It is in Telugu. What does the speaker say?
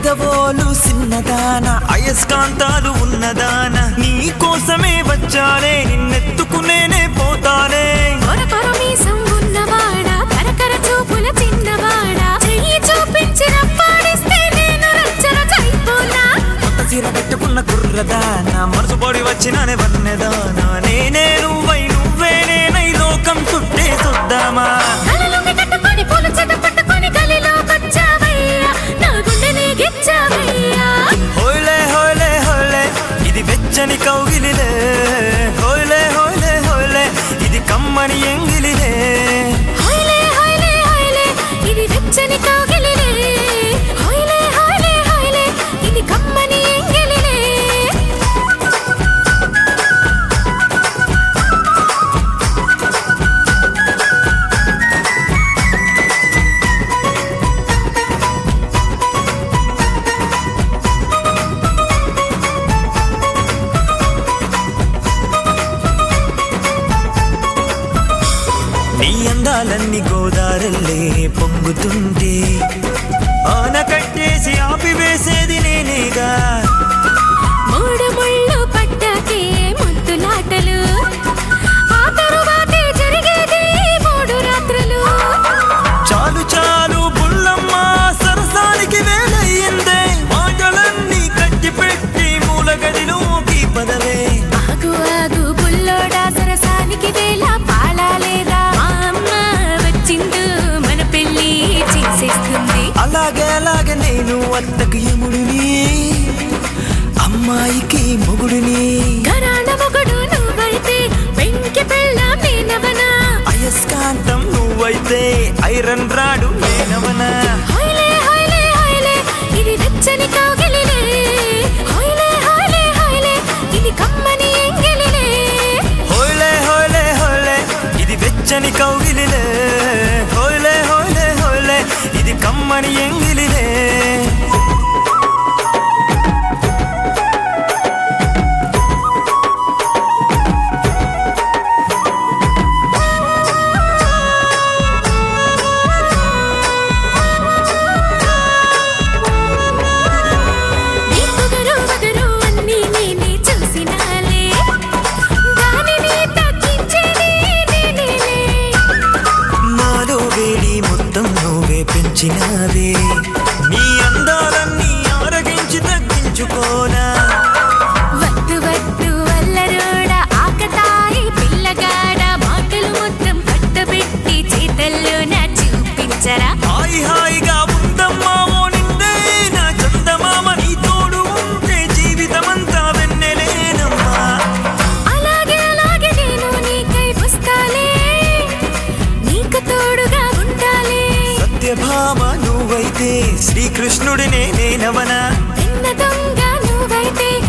పెదవోలు సిన్నదాన అయస్కాంతాలు ఉన్నదాన నీ కోసమే వచ్చానే నిన్నెత్తుకునేనే పోతానే కొర కొర మీసం ఉన్నవాడా కరకర చూపుల చిన్నవాడా చెయ్యి చూపించి రప్పాడిస్తే నేను రచ్చరచైపోనా కొత్త చీర పెట్టుకున్న కుర్రదాన మనసుపడి వచ్చినానే వన్నెదాన నేనే నువ్వై నువ్వే నేనై లోకం చుట్టే చూద్దామా కలలుంగి కట్టుకొని పూల చెద పట్టుకొని గలిలోకొచ్చావయ్యా నా గుండెని గిచ్చావయ్యా హోయ్లే హోయ్లే హోయ్లే ఇది వెచ్చని కౌగిలిలే హోయ్లే హోయ్లే హోయ్లే ఇది కమ్మని ఎంగిలిలే హోయ్లే హోయ్లే హోయ్లే ఇది వెచ్చని కౌగిలిలే హోయ్లే హోయ్లే హోయ్లే ఇది కమ్మని ఎంగిలిలే నీ అందాలన్నీ గోదారల్లే పొంగుతుంటే ఆన కట్టేసి ఆపివేసేది నేనేగా మూడు ముళ్ళు పట్టాకే ముద్దులాటలు ఆ తరువాతే జరిగేది మూడు రాత్రులు చాలు చాలు బుల్లమ్మ సరసానికి వేలయ్యిందే మాటలన్నీ కట్టి పెట్టి మూల గదిలోకి పదవే ఆగు ఆగు బుల్లోడా సరసానికి వేళ పాడాలేదా మా అమ్మ వచ్చిండు మన పెళ్లి చేసేస్తుంది అలాగే అలాగే నేను అత్తకు యముడిని అమ్మాయికి మొగుడిని గరాణ మొగుడు నువ్వైతే వెంకి పెళ్ళ నేనవనా అయస్కాంతం నువ్వైతే ఐరన్ రాడు నేనవనా హోయ్లే హోయ్లే హోయ్లే ఇది వెచ్చని కౌగిలిలే హోయ్లే హోయ్లే హోయ్లే ఇది కమ్మని ఎంగిలిలే హోయ్లే హోయ్లే హోయ్లే ఇది వెచ్చని కౌగిలిలే హోయ్లే హోయ్లే హోయ్లే ఇది కమ్మని ఎంగిలిలే నీ పొగరు వగరు అన్నీ నేనే చూసినాలే దానిని తగ్గించేది నేనేలే నాలో వేడి మొత్తం నువ్వే పెంచినావే నీ అందాలన్నీ ఆరగించి తగ్గించుకోనా వద్దు వద్దు వల్లరోడ ఆకతాయి పిల్లగాడ మాటలు మొత్తం కట్టబెట్టి చేతల్లో నా చూపించరా హాయి హాయిగా ఉందమ్మా ఓ నిండే నా చందమామ నీ తోడు ఉంటే జీవితమంతా వెన్నెలేనమ్మా అలాగే అలాగే నేను నీకై వస్తాలే నీకు తోడుగా ఉంటాలే సత్యభామ నువ్వైతే శ్రీకృష్ణుడినే నేనవనా నిన్న దొంగ నువ్వైతే